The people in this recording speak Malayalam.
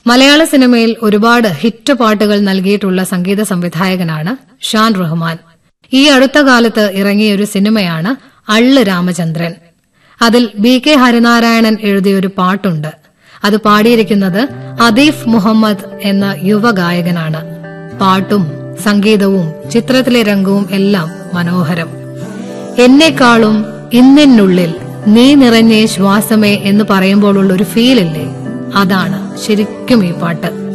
മലയാള സിനിമയിൽ ഒരുപാട് ഹിറ്റ് പാട്ടുകൾ നൽകിയിട്ടുള്ള സംഗീത സംവിധായകനാണ് ഷാൻ റഹ്മാൻ ഈ അടുത്ത കാലത്ത് ഇറങ്ങിയ ഒരു സിനിമയാണ് അള്ള് രാമചന്ദ്രൻ അതിൽ ബി കെ ഹരിനാരായണൻ എഴുതിയൊരു പാട്ടുണ്ട് അത് പാടിയിരിക്കുന്നത് അദീഫ് മുഹമ്മദ് എന്ന യുവഗായകനാണ് പാട്ടും സംഗീതവും ചിത്രത്തിലെ രംഗവും എല്ലാം മനോഹരം എന്നെക്കാളും ഇന്നിനുള്ളിൽ നീ നിറഞ്ഞേ ശ്വാസമേ എന്ന് പറയുമ്പോഴുള്ള ഒരു ഫീലില്ലേ അതാണ് ശരിക്കും ഈ പാട്ട്